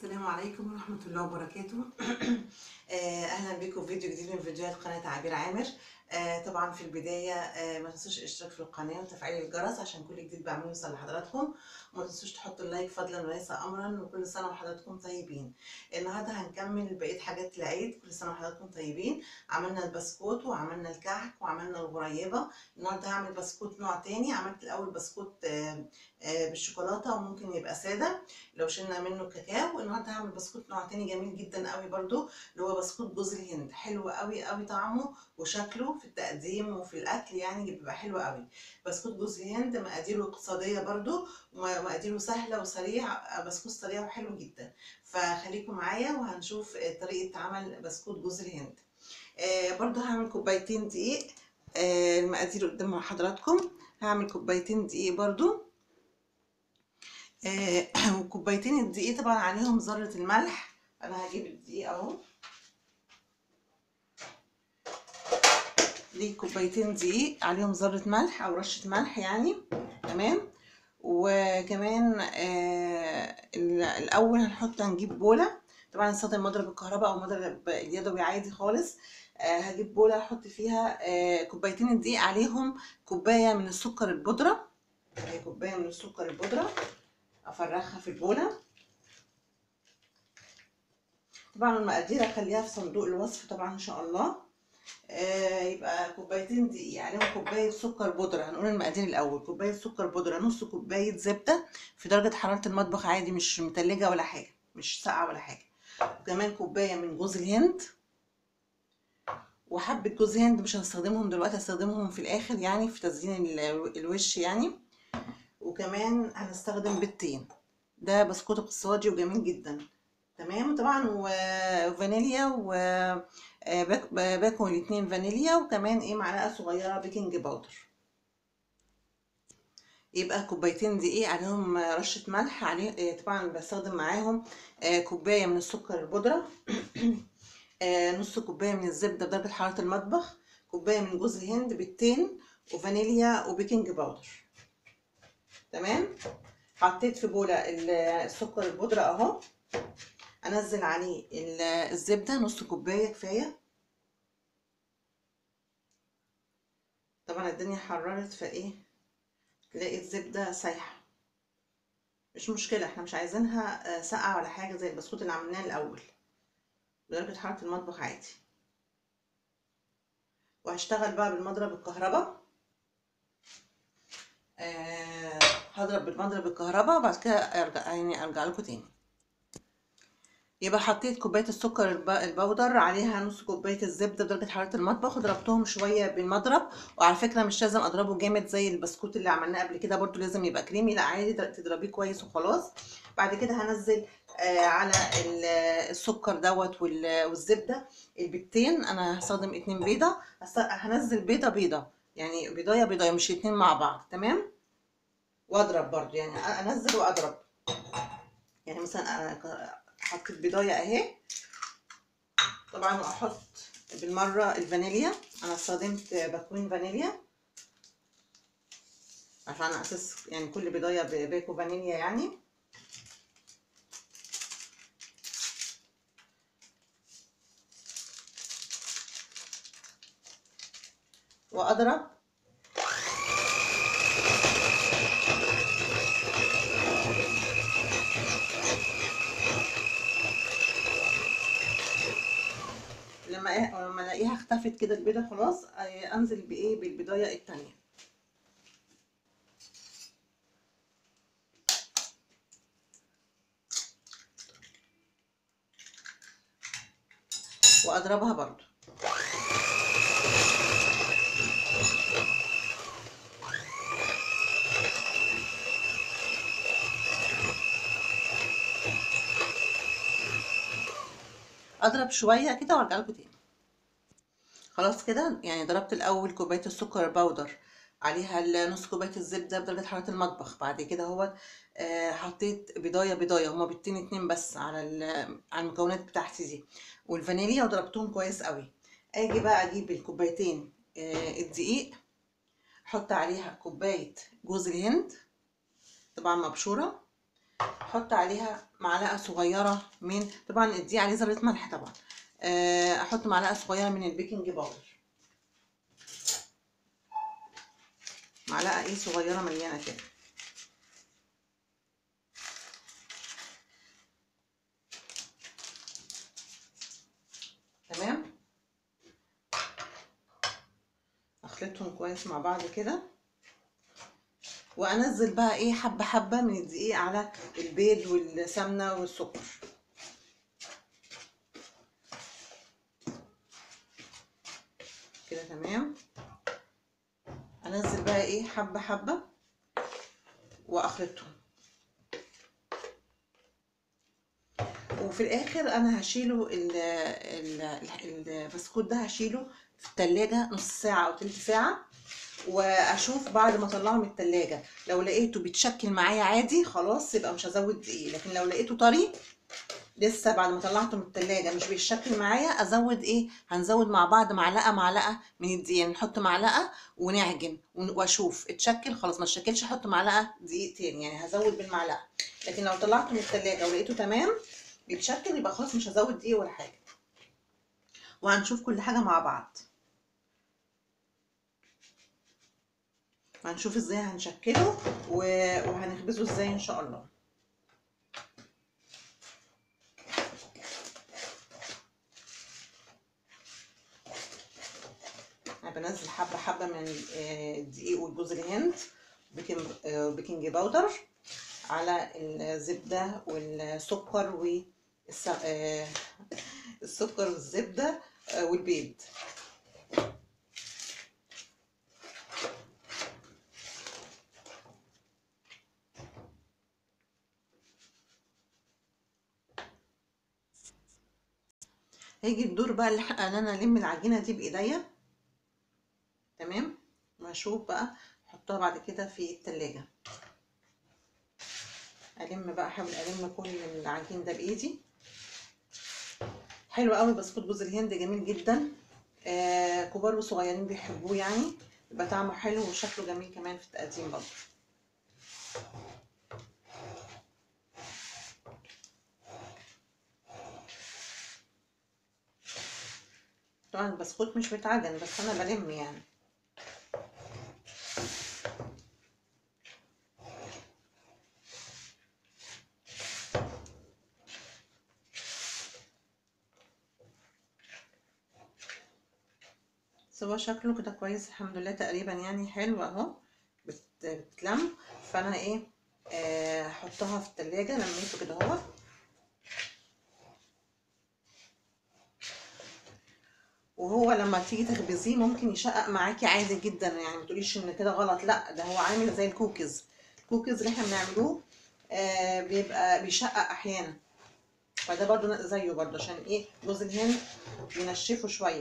السلام عليكم ورحمة الله وبركاته آه، أهلا بكم في فيديو جديد من فيديوهات قناة عبير عامر آه، طبعا في البداية آه، ما تنسوش الاشتراك في القناة وتفعيل الجرس عشان كل جديد بعمله يوصل لحضراتكم وما تنسوش تحطوا اللايك فضلا وليس أمرا وكل سنة وحضراتكم طيبين النهاردة هنكمل بقية حاجات العيد كل سنة وحضراتكم طيبين عملنا البسكوت وعملنا الكعك وعملنا الغريبة النهاردة هعمل بسكوت نوع تاني عملت الأول بسكوت آه، آه، بالشوكولاتة وممكن يبقى سادة لو شلنا منه كاكاو النهارده هعمل بسكوت نوع تاني جميل جدا قوي برضو اللي هو بسكوت جوز الهند حلو قوي قوي طعمه وشكله في التقديم وفي الاكل يعني بيبقى حلو قوي بسكوت جوز الهند مقاديره اقتصاديه برضو ومقاديره سهله وسريع بسكوت سريع وحلو جدا فخليكم معايا وهنشوف طريقه عمل بسكوت جوز الهند آه برضو هعمل كوبايتين دقيق آه المقادير قدام حضراتكم هعمل كوبايتين دقيق برضو آه، وكوبايتين الدقيق طبعا عليهم ذرة الملح انا هجيب الدقيق اهو دي كوبايتين دقيق عليهم ذرة ملح او رشة ملح يعني تمام وكمان آه الاول هنحط هنجيب بولة طبعا نستخدم مضرب الكهرباء او مضرب اليدوي عادي خالص آه هجيب بولة احط فيها آه كوبايتين الدقيق عليهم كوباية من السكر البودرة هي كوباية من السكر البودرة افرغها في البوله طبعا المقادير اخليها في صندوق الوصف طبعا ان شاء الله آه يبقى كوبايتين دقيق عليهم كوبايه سكر بودره هنقول المقادير الاول كوبايه سكر بودره نص كوبايه زبده في درجه حراره المطبخ عادي مش متلجه ولا حاجه مش ساقعه ولا حاجه وكمان كوبايه من جوز الهند وحبه جوز هند مش هستخدمهم دلوقتي هستخدمهم في الاخر يعني في تزيين الوش يعني وكمان هنستخدم بيضتين ده بسكوت اقتصادي وجميل جدا تمام طبعا وفانيليا وباكو الاتنين فانيليا وكمان ايه معلقه صغيره بيكنج باودر يبقى كوبايتين دقيق عليهم رشه ملح عليه طبعا بستخدم معاهم كوبايه من السكر البودره نص كوبايه من الزبده بدرجه حراره المطبخ كوبايه من جوز الهند بيضتين وفانيليا وبيكنج باودر تمام حطيت في بوله السكر البودره اهو انزل عليه الزبده نص كوبايه كفايه طبعا الدنيا حررت فايه تلاقي الزبده سايحه مش مشكله احنا مش عايزينها ساقعه ولا حاجه زي البسكوت اللي عملناه الاول بدرجه حراره المطبخ عادي وهشتغل بقى بالمضرب الكهرباء آه هضرب بالمضرب الكهرباء وبعد كده ارجع يعني ارجع لكم تاني يبقى حطيت كوبايه السكر البودر عليها نص كوبايه الزبده بدرجه حراره المطبخ وضربتهم شويه بالمضرب وعلى فكره مش لازم اضربه جامد زي البسكوت اللي عملناه قبل كده برضو لازم يبقى كريمي لا عادي تضربيه كويس وخلاص بعد كده هنزل آه على السكر دوت والزبده البيضتين انا هستخدم اتنين بيضه هنزل بيضه بيضه يعني بيضايه بيضايه مش اتنين مع بعض تمام واضرب برضو يعني انزل واضرب يعني مثلا حطيت بيضايه اهي طبعا احط بالمره الفانيليا انا استخدمت باكوين فانيليا عشان اساس يعني كل بيضايه باكو فانيليا يعني واضرب لما لما الاقيها اختفت كده البيضه خلاص انزل بايه بالبضايه التانية واضربها برضو اضرب شويه كده وارجع لكم تاني خلاص كده يعني ضربت الاول كوبايه السكر باودر عليها نص كوبايه الزبده بدرجه حراره المطبخ بعد كده هو آه حطيت بضايه بضايه هما بيضتين اتنين بس على على المكونات بتاعتي دي والفانيليا وضربتهم كويس قوي اجي بقى اجيب الكوبايتين آه الدقيق احط عليها كوبايه جوز الهند طبعا مبشوره احط عليها معلقه صغيره من طبعا دي عليه ذره ملح طبعا آه، احط معلقه صغيره من البيكنج باودر معلقه ايه صغيره مليانه كده تمام اخلطهم كويس مع بعض كده وانزل بقى ايه حبه حبه من الدقيق على البيض والسمنه والسكر كده تمام انزل بقى ايه حبه حبه واخلطهم وفي الاخر انا هشيله ال- ال- البسكوت ده هشيله في التلاجة نص ساعة او تلت ساعة واشوف بعد ما اطلعه من التلاجة لو لقيته بيتشكل معايا عادي خلاص يبقى مش هزود دقيق لكن لو لقيته طري لسه بعد ما طلعته من التلاجة مش بيتشكل معايا ازود ايه هنزود مع بعض معلقة معلقة من الدقيق يعني نحط معلقة ونعجن ون- واشوف اتشكل خلاص ما اتشكلش احط معلقة دقيق تاني يعني هزود بالمعلقة لكن لو طلعته من التلاجة ولقيته تمام بيتشكل يبقى خلاص مش هزود دقيق ولا حاجة وهنشوف كل حاجة مع بعض وهنشوف ازاي هنشكله و- وهنخبزه ازاي ان شاء الله انا بنزل حبه حبه من آه، الدقيق والجوز الهند بيكنج آه، بيكنج باودر على الزبده والسكر والس... آه، السكر والزبده آه، والبيض هيجي الدور بقى اللي ح- ان انا الم العجينه دي بايديا تمام واشوف بقى احطها بعد كده في التلاجة الم بقى احاول الم كل العجين ده بايدي حلو قوي بسكوت جوز الهند جميل جدا آه كبار وصغيرين بيحبوه يعني يبقى طعمه حلو وشكله جميل كمان في التقديم برضه طبعا البسكوت مش بيتعجن بس انا بلم يعني سوا شكله كده كويس الحمد لله تقريبا يعني حلو اهو بت- بتلم فانا ايه آه، هحطها في التلاجة لميته كده اهو وهو لما تيجي تخبزيه ممكن يشقق معاكي عادي جدا يعني ما تقوليش ان كده غلط لا ده هو عامل زي الكوكيز الكوكيز اللي احنا بنعملوه آه بيبقى بيشقق احيانا فده برضو زيه برضو عشان ايه جوز الهند ينشفه شويه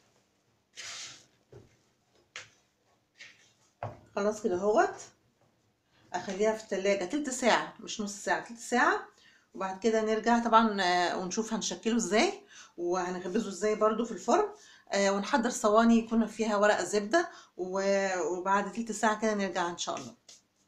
خلاص كده اهوت اخليها في التلاجة تلت ساعة مش نص ساعة تلت ساعة وبعد كده نرجع طبعا آه، ونشوف هنشكله ازاي وهنخبزه ازاي برضو في الفرن آه، ونحضر صواني يكون فيها ورق زبدة و- وبعد تلت ساعة كده نرجع ان شاء الله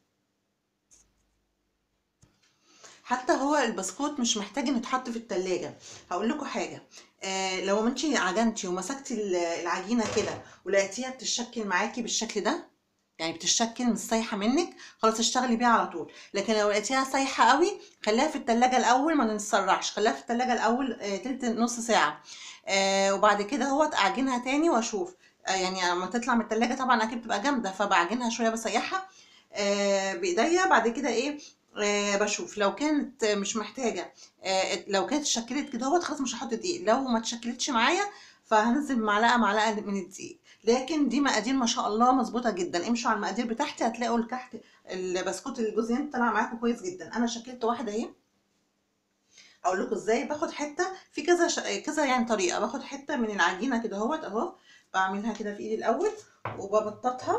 حتى هو البسكوت مش محتاج انه يتحط في التلاجة هقول لكم حاجة آه لو انت عجنتي ومسكتي ال- العجينة كده ولقيتيها بتتشكل معاكي بالشكل ده يعني بتتشكل مش سايحة منك خلاص اشتغلي بيها على طول لكن لو لقيتيها سايحة قوي خليها في التلاجة الأول ما نسرعش خليها في التلاجة الأول آه تلت نص ساعة آه وبعد كده هو أعجنها تاني وأشوف آه يعني لما تطلع من التلاجة طبعا أكيد بتبقى جامدة فبعجنها شوية بسيحها آه بإيديا بعد كده إيه آه بشوف لو كانت مش محتاجة آه لو كانت اتشكلت كده اهوت خلاص مش هحط دقيق لو ما اتشكلتش معايا فهنزل معلقة معلقة من الدقيق لكن دي مقادير ما شاء الله مظبوطة جدا امشوا على المقادير بتاعتي هتلاقوا الكحك البسكوت الجوز هند طلع معاكم كويس جدا انا شكلت واحدة اهي اقول لكم ازاي باخد حتة في كذا ش... كذا يعني طريقة باخد حتة من العجينة كده اهوت اهو بعملها كده في ايدي الاول وببططها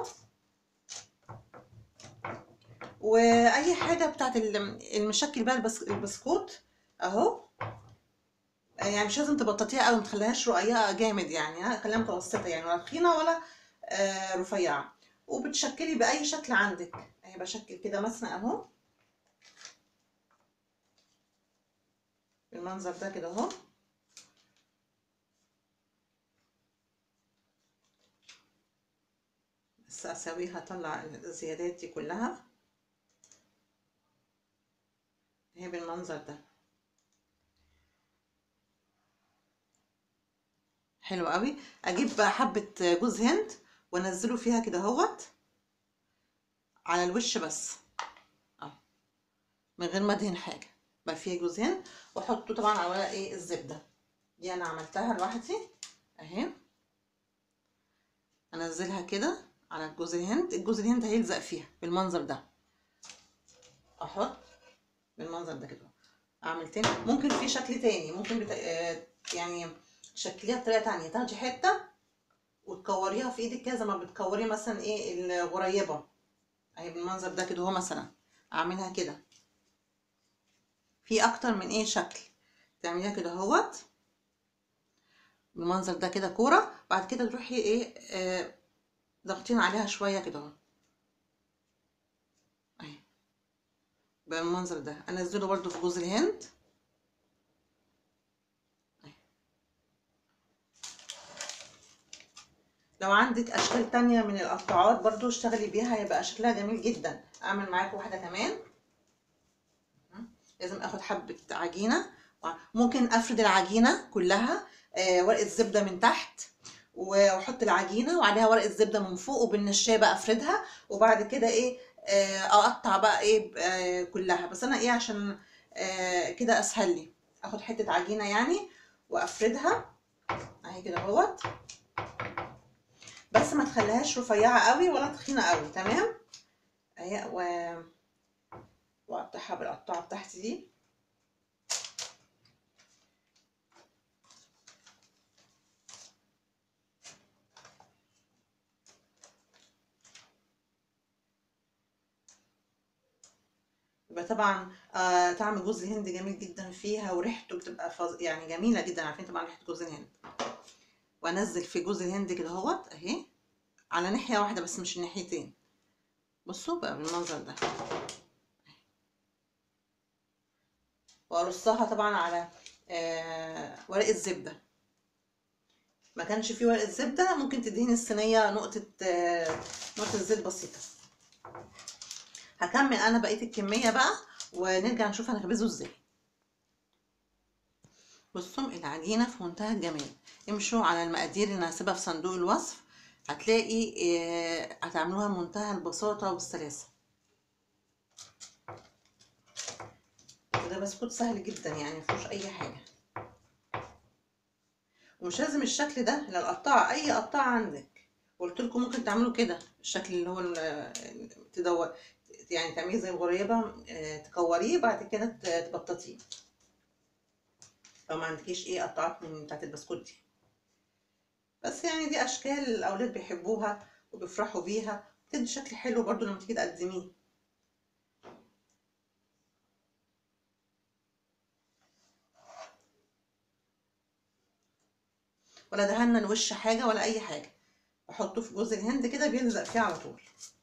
واي حاجه بتاعت ال- المشكل بقى البس... البسكوت اهو يعني مش لازم تبططيها قوي ما تخليهاش رقيقه جامد يعني ها خليها متوسطه يعني ولا تخينه ولا آه رفيعه وبتشكلي باي شكل عندك اهي بشكل كده مثلا اهو بالمنظر ده كده اهو بس اسويها اطلع الزيادات دي كلها هي بالمنظر ده حلو قوي اجيب بقى حبه جوز هند وانزله فيها كده اهوت على الوش بس اه من غير ما ادهن حاجه بقى فيها جوز هند واحطه طبعا على ورق ايه الزبده دي انا عملتها لوحدي اهي انزلها كده على الجوز الهند الجوز الهند هيلزق فيها بالمنظر ده احط بالمنظر ده كده اعمل تاني ممكن في شكل تاني ممكن بتا... آه يعني شكليها بطريقه تانية تاخدي حته وتكوريها في ايدك كده زي ما بتكوري مثلا ايه الغريبه اهي بالمنظر ده كده هو مثلا اعملها كده في اكتر من ايه شكل تعمليها كده اهوت بالمنظر ده كده كوره بعد كده تروحي ايه آه ضغطين عليها شويه كده اهو اهي بالمنظر ده انزله برضو في جوز الهند لو عندك اشكال تانية من القطاعات برضو اشتغلي بيها هيبقى شكلها جميل جدا اعمل معاكم واحده كمان لازم اخد حبه عجينه ممكن افرد العجينه كلها آه ورقه زبده من تحت واحط العجينه وعليها ورقه زبده من فوق وبالنشابه افردها وبعد كده ايه آه اقطع بقى ايه آه كلها بس انا ايه عشان آه كده اسهل لي اخد حته عجينه يعني وافردها اهي كده اهوت بس ما تخليهاش رفيعه قوي ولا تخينه قوي تمام اهي و واقطعها بالقطاعه بتاعتي دي يبقى طبعا آه طعم جوز الهند جميل جدا فيها وريحته بتبقى فظ... يعني جميله جدا عارفين طبعا ريحه جوز الهند وانزل في جوز الهند كده اهوت اهي على ناحيه واحده بس مش الناحيتين بصوا بقى بالمنظر ده وارصها طبعا على آه ورقه زبده ما كانش فيه ورقه زبده ممكن تدهني الصينيه نقطه آه نقطه زيت بسيطه هكمل انا بقيه الكميه بقى ونرجع نشوف هنخبزه ازاي بصوا العجينه في منتهى الجمال امشوا على المقادير اللي هسيبها في صندوق الوصف هتلاقي آه هتعملوها بمنتهى البساطه والسلاسه ده بسكوت سهل جدا يعني مفيهوش اي حاجه ومش لازم الشكل ده للقطاعه اي قطاعه عندك قلت لكم ممكن تعملوا كده الشكل اللي هو تدور يعني تعمليه زي الغريبه تكوريه بعد كده تبططيه لو ما عندكيش ايه قطعات من بتاعت البسكوت دي بس يعني دي اشكال الاولاد بيحبوها وبيفرحوا بيها بتدي شكل حلو برضو لما تيجي تقدميه ولا دهنا الوش حاجه ولا اي حاجه بحطه في جوز الهند كده بيلزق فيه على طول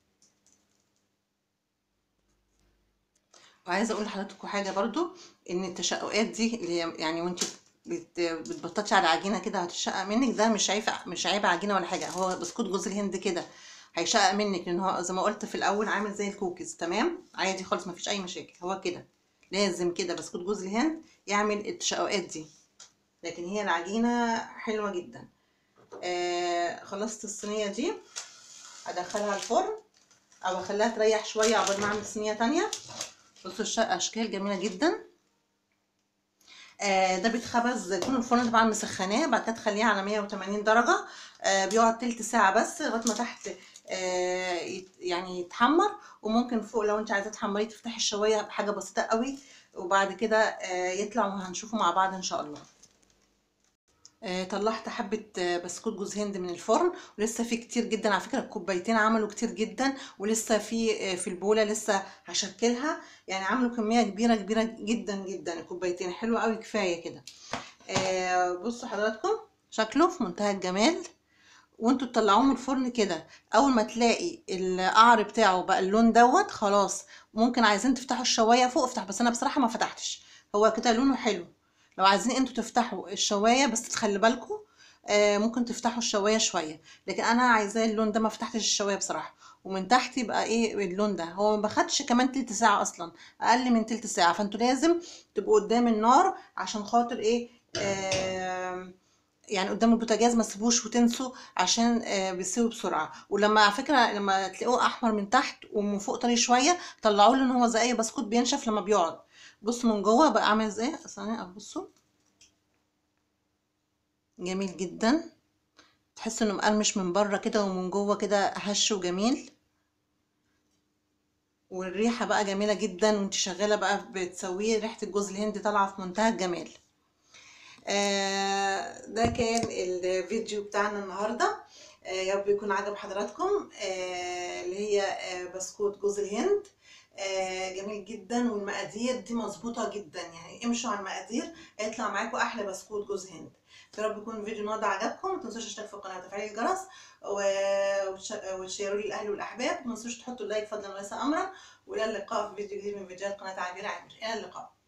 وعايزه اقول لحضراتكم حاجه برضو ان التشققات دي اللي هي يعني وانت بت بتبططي على عجينه كده هتشقق منك ده مش عيب مش عيب عجينه ولا حاجه هو بسكوت جوز الهند كده هيشقق منك لان هو زي ما قلت في الاول عامل زي الكوكيز تمام عادي خالص مفيش اي مشاكل هو كده لازم كده بسكوت جوز الهند يعمل التشققات دي لكن هي العجينه حلوه جدا آه خلصت الصينيه دي ادخلها الفرن او اخليها تريح شويه عقبال ما اعمل صينيه تانية بصوا الشقه اشكال جميله جدا آه ده بيتخبز يكون الفرن طبعا مسخناه بعد كده تخليه على 180 درجه آه بيقعد تلت ساعه بس لغايه ما تحت آه يعني يتحمر وممكن فوق لو انت عايزه تحمريه تفتحي الشوايه بحاجه بسيطه قوي وبعد كده آه يطلع وهنشوفه مع بعض ان شاء الله آه طلعت حبة آه بسكوت جوز هند من الفرن ولسه في كتير جدا على فكرة الكوبايتين عملوا كتير جدا ولسه في آه في البولة لسه هشكلها يعني عملوا كمية كبيرة كبيرة جدا جدا الكوبايتين حلوة قوي كفاية كده بصوا حضراتكم شكله في منتهى الجمال وانتوا تطلعوه من الفرن كده اول ما تلاقي القعر بتاعه بقى اللون دوت خلاص ممكن عايزين تفتحوا الشوايه فوق افتح بس انا بصراحه ما فتحتش هو كده لونه حلو لو عايزين انتوا تفتحوا الشوايه بس تخلي بالكم آه ممكن تفتحوا الشوايه شويه لكن انا عايزاه اللون ده ما فتحتش الشوايه بصراحه ومن تحت يبقى ايه اللون ده هو ما باخدش كمان تلت ساعه اصلا اقل من تلت ساعه فانتوا لازم تبقوا قدام النار عشان خاطر ايه آه يعني قدام البوتاجاز ما تسيبوش وتنسوا عشان آه بيستوي بسرعه ولما على فكره لما تلاقوه احمر من تحت ومن فوق طري شويه طلعوا له ان هو زي اي بسكوت بينشف لما بيقعد بصوا من جوه بقى عامل ازاي ثانيه بصوا جميل جدا تحس انه مقرمش من بره كده ومن جوه كده هش وجميل والريحه بقى جميله جدا وانت شغاله بقى بتسويه ريحه الجوز الهند طالعه في منتهى الجمال آه ده كان الفيديو بتاعنا النهارده آه يا رب يكون عجب حضراتكم آه اللي هي آه بسكوت جوز الهند آه جميل جدا والمقادير دي مظبوطه جدا يعني امشوا على المقادير هيطلع معاكم احلى بسكوت جوز هند يا رب يكون الفيديو النهارده عجبكم ما تنسوش تشتركوا في القناه وتفعيل الجرس وتشيروا لي الاهل والاحباب ما تنسوش تحطوا اللايك فضلا وليس امرا والى اللقاء في فيديو جديد من فيديوهات قناه عبير عامر الى اللقاء